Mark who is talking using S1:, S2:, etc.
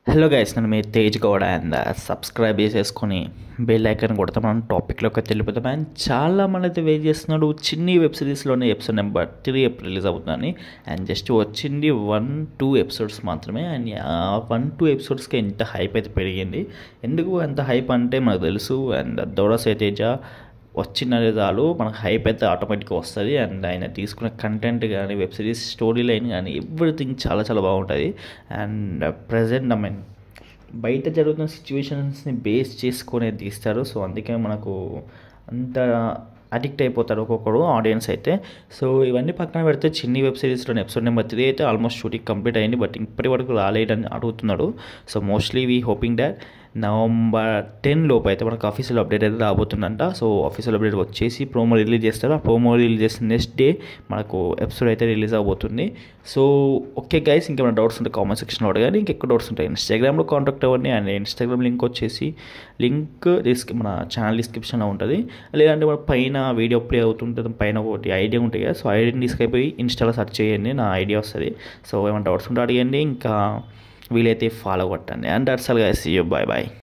S1: hello guys నేను మీ Tej Gowda and subscribe చేసేసుకొని బెల్ ఐకాన్ కొడితే మనం టాపిక్లోకి వెళ్ళిపోతాం అండ్ చాలా మంది అయితే వెయిట్ చేస్తున్నాడు చిన్ని వెబ్ సిరీస్లోనే ఎపిసోడ్ నెంబర్ త్రీ రిలీజ్ అవుతుందని అండ్ జస్ట్ వచ్చింది వన్ టూ ఎపిసోడ్స్ మాత్రమే అండ్ ఆ వన్ టూ ఎపిసోడ్స్కి ఎంత హైప్ అయితే పెరిగింది ఎందుకు అంత హైప్ అంటే మనకు తెలుసు అండ్ దౌడ తేజ వచ్చినది చాలు మనకు హైప్ అయితే ఆటోమేటిక్గా వస్తుంది అండ్ ఆయన తీసుకున్న కంటెంట్ కానీ వెబ్ సిరీస్ స్టోరీ లైన్ కానీ ఎవ్రీథింగ్ చాలా చాలా బాగుంటుంది అండ్ ప్రజెంట్ ఐ మీన్ బయట జరుగుతున్న సిచ్యువేషన్స్ని బేస్ చేసుకొని తీస్తారు సో అందుకే మనకు అంత అడిక్ట్ అయిపోతారు ఒక్కొక్కడు ఆడియన్స్ అయితే సో ఇవన్నీ పక్కన పెడితే చిన్ని వెబ్ సిరీస్లోని ఎపిసోడ్ నెంబర్ త్రీ అయితే ఆల్మోస్ట్ షూటింగ్ కంప్లీట్ అయింది బట్ ఇప్పటి వరకు రాలేదని అడుగుతున్నాడు so mostly we hoping that November ten లోపు అయితే మనకు అఫీషియల్ అప్డేట్ అయితే రాబోతుందంట సో అఫీషియల్ అప్డేట్ వచ్చేసి ప్రోమో రిలీజ్ చేస్తారు ఆ ప్రోమో రిలీజ్ చేసిన నెక్స్ట్ డే మనకు ఎపిసోడ్ అయితే రిలీజ్ అవబోతుంది సో ఓకే గైస్ ఇంకేమైనా డౌట్స్ ఉంటే కామెంట్ సెక్షన్లో అడగాలి ఇంకెక్కువ డౌట్స్ ఉంటాయి ఇన్స్టాగ్రామ్లో కాంటాక్ట్ అవ్వండి అండ్ ఇన్స్టాగ్రామ్ లింక్ వచ్చేసి లింక్ డిస్క్ మన ఛానల్ డిస్క్రిప్షన్లో ఉంటుంది లేదంటే మన పైన వీడియో ప్లే అవుతుంటుంది పైన ఒకటి ఐడియా ఉంటుంది కదా సో ఐడియాని తీసుకెళ్ళిపోయి ఇన్స్టాలో సెర్చ్ చేయండి నా ఐడియా వస్తుంది సో ఏమైనా డౌట్స్ ఉంటే అడగండి ఇంకా వీలైతే ఫాలో కొట్టండి and that's all guys you bye bye